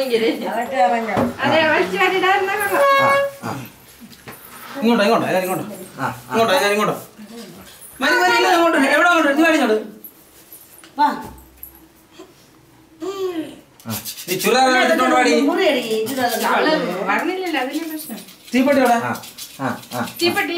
അതൊക്കെ ഇറങ്ങാം അതെ വലിച്ചു വാരിടാറുന്ന കൊള്ളാം ആ ആ ഇങ്ങോട്ടോ ഇങ്ങോട്ടോ എല്ലാരും ഇങ്ങോട്ടോ ആ ഇങ്ങോട്ടോ എല്ലാരും ഇങ്ങോട്ടോ മതി മതി ഇല്ല, അങ്ങോട്ട് എവിടെ അങ്ങോട്ട് ഇത് കഴിഞ്ഞോട്ട് വാ ഈ ചുരിദാർ എടുത്തോണ്ട് പാടി മുറിയടി ചുരിദാർ അവള് പറഞ്ഞില്ലല്ലോ അതിന്റെ പ്രശ്നം തീപ്പെട്ടി എവിടെ ആ ആ ആ തീപ്പെട്ടി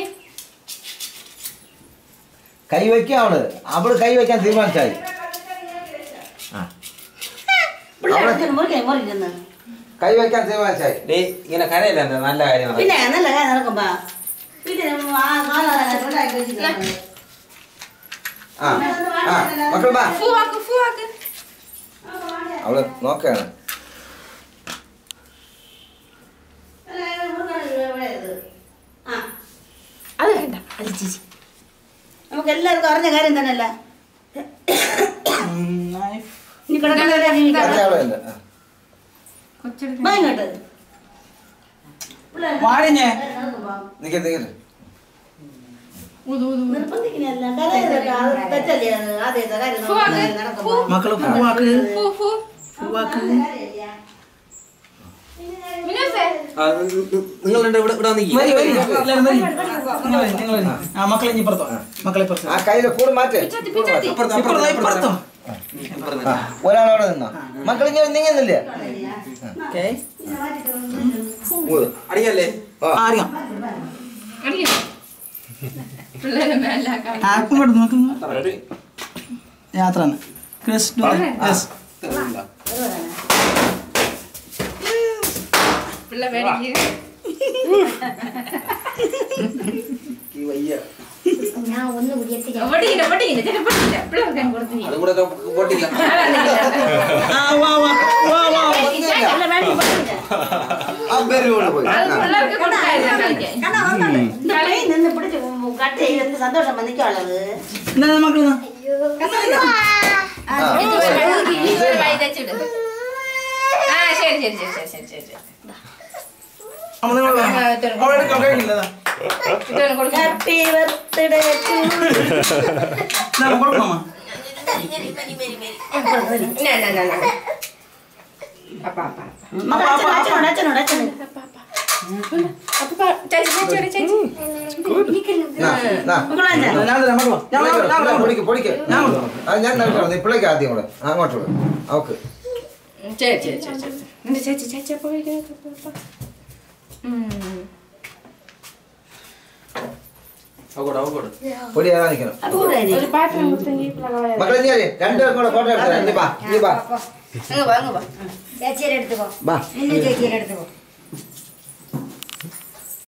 കൈ വയ്ക്കാം അവള് അവള് കൈ വയ്ക്കാൻ തീരുമാനിച്ചായി ആ പിള്ളേർ മുറിക്കാൻ മുറിക്കുന്നു കൈ വയ്ക്കാൻ തീരുമാനിച്ചായി ഡേ ഇങ്ങനെ കരയില്ല എന്താ നല്ല കാര്യം നടക്കും. പിന്നെ നല്ല കാര്യം നടക്കുമ്പോ വീട്ടിൽ ആ കാലാകാലം ഉണ്ടാക്കി വെച്ചിട്ടുണ്ട് ആ ആ മക്കൾ ബാ ഫൂവാക്ക് ഫൂവാക്ക് അവള് നോക്കുകയാണ് ആ അത് വേണ്ട അത് ചേച്ചി നമുക്ക് എല്ലാവർക്കും അറിഞ്ഞ കാര്യം തന്നെയല്ല Knife. ഇനി കിടക്കുന്നവരെ ജീവിക്കാം അടുത്ത അവള് ഉണ്ട്. ആ. കൊച്ചെടുത്ത് വാ ഇങ്ങോട്ട് പിള്ളേർ വാടിഞ്ഞേ നടക്കുമ്പോ നിക്ക് നിക്ക് ഊതു ഊതു നിർബന്ധിക്കുന്നതല്ല കലയിലൊക്കെ അത് തെറ്റല്ലേ അത് ആദ്യത്തെ കാര്യം ഫൂവാക്ക് നടക്കുമ്പോ മക്കള് പൂവാക്ക് ഫൂ ഫൂ പൂവാക്ക് മിനുസേ നിങ്ങൾ രണ്ട് ഇവിടെ ഇവിടെ നിൽക്കി മതി മതി എല്ലാരും മതി നിങ്ങൾ വരി, നിങ്ങൾ വരി. ആ മക്കളെ ഇനി ഇപ്പുറത്തോ മക്കളെ ഇപ്പുറത്തോ ആ കയ്യില് കൂട് മാറ്റ് പിച്ചാത്തി പിച്ചാത്തി ഇപ്പുറത്തോ ഇപ്പുറത്തോ ആ, ഒരാളവിടെ നിന്നോ മക്കൾ ഇങ്ങനെ നീങ്ങുന്നില്ലേ ഓക്കേ അടിയല്ലേ ആ അറിയാം അടിക്കോ പിള്ളേരെ മേലാക്കാൻ ആക്കും കൊണ്ട് നോക്കുന്നു യാത്ര ക്രിസ് യെസ് പിള്ളേ പേടിക്ക് ഞാൻ ഒന്ന് കുടിയെത്തിക്കാം പൊട്ടിക്കില്ല പൊട്ടിക്കില്ല ചേട്ടാ പൊട്ടിക്കില്ല പിള്ളേർക്ക് അങ്ങ് കൊടുത്തു അതും കൂടെ പൊട്ടില്ല ആ വാ വാ വാ വാ എല്ലാം വേണ്ടി പോയിട്ടുണ്ട്. ആ ബലൂണ് പോയി അത് ആ. പിള്ളേർക്ക് കൊടുക്കായിരുന്നു കളിക്കാൻ കണ്ടോ, വന്നോട്ടെ. ഇത് കൈ നിന്ന് പിടിച്ച് കട്ട് ചെയ്ത് എന്ത് സന്തോഷം വന്നിക്കുള്ളത് എന്നാ മക്കളെ ആ. ഇതുവരെ കൈ തച്ചിട് ആ ശരി ശരി ശരി ശരി ശരി ശരി ശരി അമ്മ നിങ്ങൾ അവളെ എടുക്കാൻ കഴിയില്ല ഇതൊന്ന് കൊടുക്കാം ഹാപ്പി ബർത്ത്ഡേ ടു കൊടുക്കണമ്മ അപ്പ അപ്പ അച്ഛനോട് അച്ഛനോട് അച്ഛനോട് അപ്പ ചേച്ചി ചേച്ചി ചേച്ചി നാ, നാ. മക്കളെ ഞാൻ തരാം മക്കളോ ഞാൻ ഞാൻ പൊടിക്ക്, ഞാൻ പൊടിക്ക്, പൊടിക്ക്. ഞാൻ കൊടുക്കാം. ആ, ഞാൻ നൽകാം നീ പിള്ളേക്ക് ആദ്യം കൂടെ ആ, അങ്ങോട്ട് വിട്. അവക്ക് ചേച്ചി ചേച്ചി ചേച്ചി എന്റെ ചേച്ചി ചേച്ചി അപ്പൊ കഴിക്കാം അവക്കോട് അവക്കോട് പൊടി ഏതാ നിൽക്കണം അപ്പൊ കൂടെ ഇനി. ഒരു പാത്രം കൊടുത്തെങ്കിൽ മക്കളെ നീ ആര്? രണ്ടുപേർക്കും കൂടെ ഫോട്ടോ എടുത്തരാം നീ ബാ നീ ബാ അങ്ങ് വാ അങ്ങ് വാ ചേച്ചിയുടെ അടുത്ത് പോ ബാ നിന്നെ ചേച്ചിയുടെ അടുത്ത് പോ